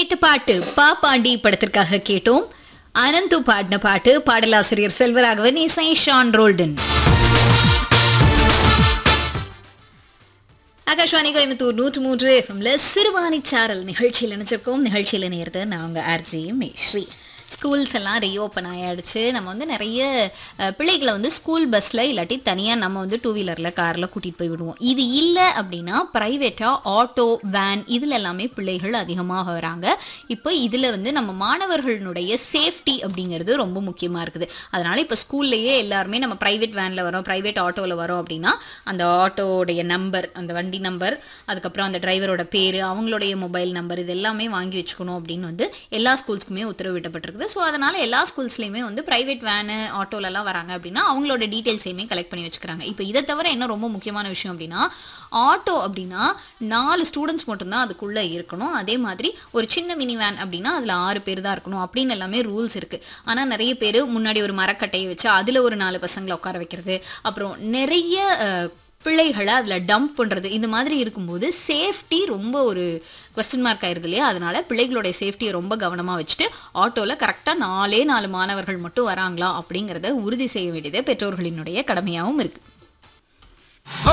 கேட்ட பாட்டு பா பாண்டி படத்திற்காக கேட்டோம் அனந்து பாடின பாட்டு பாடலாசிரியர் செல்வராகவன் இசை ஷான் ரோல்டன் ஆகாஷ்வாணி கோயம்புத்தூர் நூற்று மூன்று எஃப்எம்ல சிறுவாணி சாரல் நிகழ்ச்சியில் நினைச்சிருக்கோம் நிகழ்ச்சியில் நேர்ந்து நான் உங்க ஆர்ஜி மேஸ்ரீ ஸ்கூல்ஸ் எல்லாம் ரீஓப்பன் ஆயாடுச்சு நம்ம வந்து நிறைய அஹ், பிள்ளைகளை வந்து ஸ்கூல் பஸ்ஸில் இல்லாட்டி தனியாக நம்ம வந்து டூ வீலரில் காரில் கூட்டிகிட்டு போய் விடுவோம் இது இல்லை அப்படின்னா ப்ரைவேட்டாக ஆட்டோ வேன் இதில் எல்லாமே பிள்ளைகள் அதிகமாக வராங்க இப்போ இதில் வந்து நம்ம மாணவர்களுடைய சேஃப்டி அப்படிங்கிறது ரொம்ப முக்கியமாக இருக்குது அதனால் இப்போ ஸ்கூல்லையே எல்லாருமே நம்ம ப்ரைவேட் வேனில் வரோம் ப்ரைவேட் ஆட்டோவில் வரோம் அப்படின்னா அந்த ஆட்டோடைய நம்பர் அந்த வண்டி நம்பர் அதுக்கப்புறம் அந்த டிரைவரோட பேர் அவங்களுடைய மொபைல் நம்பர் இது எல்லாமே வாங்கி வச்சுக்கணும் அப்படின்னு வந்து எல்லா ஸ்கூல்ஸ்க்குமே உத்தரவிடப்பட்டிருக்குது ஸோ அதனால் எல்லா ஸ்கூல்ஸ்லையுமே வந்து ப்ரைவேட் வேனு ஆட்டோலலாம் வராங்க அப்படின்னா அவங்களோட டீட்டெயில்ஸையுமே கலெக்ட் பண்ணி வச்சுக்கிறாங்க இப்போ இதை தவிர என்ன ரொம்ப முக்கியமான விஷயம் அப்படின்னா ஆட்டோ அப்படின்னா நாலு ஸ்டூடெண்ட்ஸ் மட்டும்தான் அதுக்குள்ளே இருக்கணும் அதே மாதிரி ஒரு சின்ன மினி வேன் அப்படின்னா அதில் ஆறு பேர் தான் இருக்கணும் அப்படின்னு எல்லாமே ரூல்ஸ் இருக்குது ஆனால் நிறைய பேர் முன்னாடி ஒரு மரக்கட்டையை வச்சு அதில் ஒரு நாலு பசங்களை உட்கார வைக்கிறது அப்புறம் நிறைய அஹ், பிள்ளைகளை அதில் டம்ப் பண்ணுறது இந்த மாதிரி இருக்கும்போது சேஃப்டி ரொம்ப ஒரு கொஸ்டின் மார்க் ஆயிருது இல்லையா அதனால பிள்ளைகளுடைய சேஃப்டியை ரொம்ப கவனமாக வச்சுட்டு ஆட்டோவில் கரெக்டாக நாலே நாலு மாணவர்கள் மட்டும் வராங்களா அப்படிங்கிறத உறுதி செய்ய வேண்டியது பெற்றோர்களினுடைய கடமையாகவும் இருக்குது